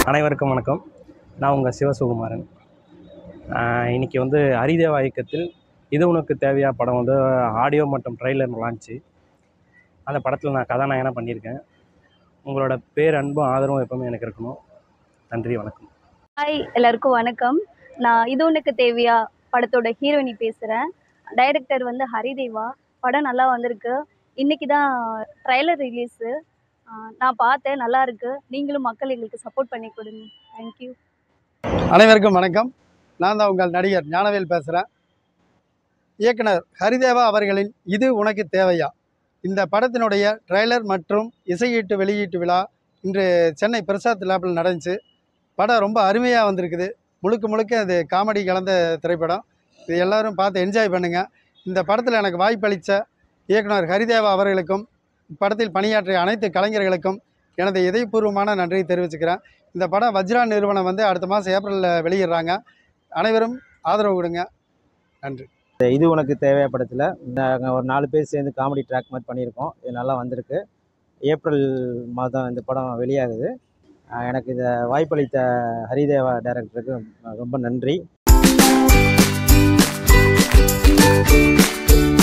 அனைவருக்கும் வணக்கம் நான் உங்கள் சிவசுகுமாரன் ஆஹ் இன்னைக்கு வந்து ஹரிதேவா இயக்கத்தில் இது உனக்கு தேவையா படம் வந்து ஆடியோ மற்றும் ட்ரெய்லர் லான்ச்சு அந்த படத்தில் நான் கதாநாயகனாக பண்ணியிருக்கேன் உங்களோட பேர் அன்பும் ஆதரவும் எப்பவுமே எனக்கு இருக்கணும் நன்றி வணக்கம் ஹாய் எல்லாருக்கும் வணக்கம் நான் இது உனக்கு தேவையா படத்தோட ஹீரோயினி பேசுகிறேன் டைரக்டர் வந்து ஹரிதேவா படம் நல்லா வந்திருக்கு இன்னைக்கு தான் ட்ரைலர் ரிலீஸு நான் பார்த்தேன் நல்லா இருக்கு நீங்களும் மக்கள் எங்களுக்கு சப்போர்ட் பண்ணி கொடுங்க தேங்க்யூ அனைவருக்கும் வணக்கம் நான் தான் உங்கள் நடிகர் ஞானவேல் பேசுகிறேன் இயக்குனர் ஹரிதேவா அவர்களின் இது உனக்கு தேவையா இந்த படத்தினுடைய ட்ரெய்லர் மற்றும் இசையீட்டு வெளியீட்டு விழா இன்று சென்னை பிரசாத் லேபில் நடந்துச்சு படம் ரொம்ப அருமையாக வந்திருக்குது முழுக்க முழுக்க அது காமெடி கலந்த திரைப்படம் இது எல்லாரும் பார்த்து என்ஜாய் பண்ணுங்கள் இந்த படத்தில் எனக்கு வாய்ப்பளித்த இயக்குனர் ஹரிதேவா அவர்களுக்கும் இப்படத்தில் பணியாற்றிய அனைத்து கலைஞர்களுக்கும் எனது இதயபூர்வமான நன்றியை தெரிவிச்சுக்கிறேன் இந்த படம் வஜ்ரா நிறுவனம் வந்து அடுத்த மாதம் ஏப்ரலில் வெளியிடுறாங்க அனைவரும் ஆதரவு கொடுங்க இது உனக்கு தேவையா படத்தில் நாங்கள் ஒரு நாலு பேர் சேர்ந்து காமெடி ட்ராக் மாதிரி பண்ணியிருக்கோம் இது நல்லா வந்திருக்கு ஏப்ரல் மாதம் இந்த படம் வெளியாகுது அஹ் எனக்கு இந்த வாய்ப்பளித்த ஹரிதேவா டைரக்டருக்கு ரொம்ப நன்றி